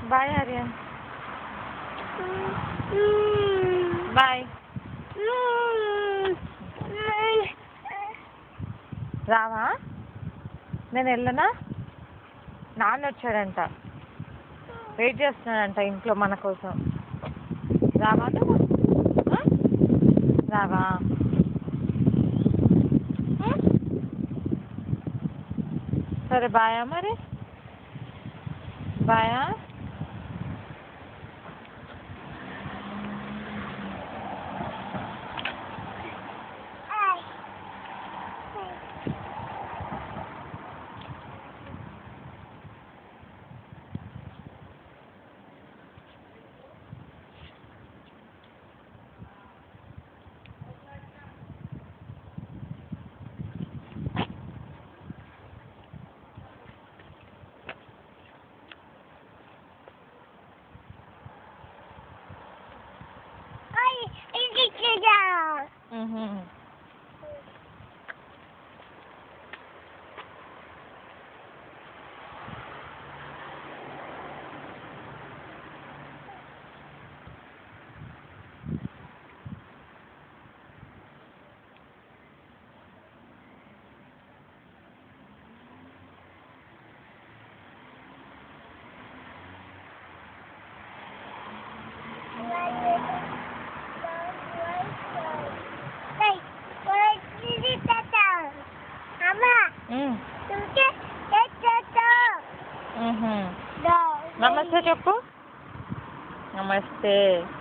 Bye Aryan bye రావా నేను వెళ్ళనా నాన్న వచ్చాడంట వెయిట్ చేస్తున్నాడంట ఇంట్లో మన కోసం రావా నువ్వు ఆ? రావా ఆ? సరే బాయా మరి బాయా మ్హూ. మ్. మ్హూ. నమస్తే చెప్పు నమస్తే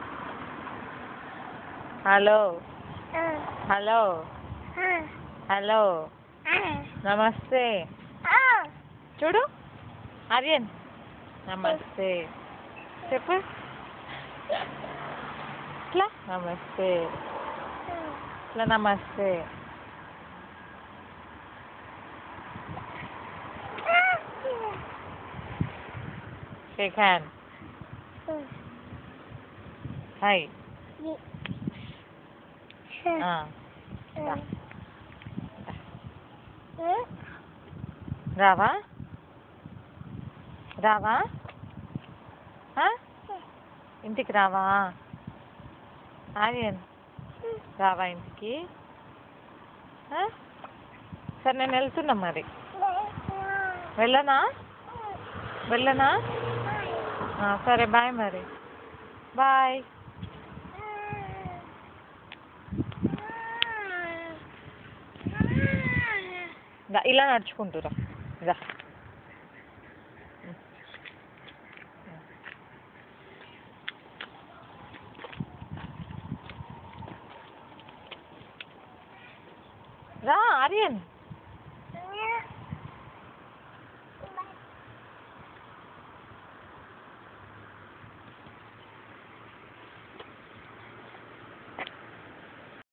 హలో హలో హలో నమస్తే చూడు ఆర్యన్ నమస్తే చెప్పు ఇట్లా నమస్తే ఇట్లా నమస్తే షేక్ హ్యాండ్ హాయ్ ఆ, రా. రావా రావా ఆ? ఇంటికి రావా ఆర్యన్ రావా ఇంటికి ఆ? సరే నేను వెళ్తున్నా మరి వెళ్ళనా వెళ్ళనా ఆ, సరే బాయ్ మరి బాయ్ దా, ఇలా నడుచుకుంటురా రా రా ఆర్యన్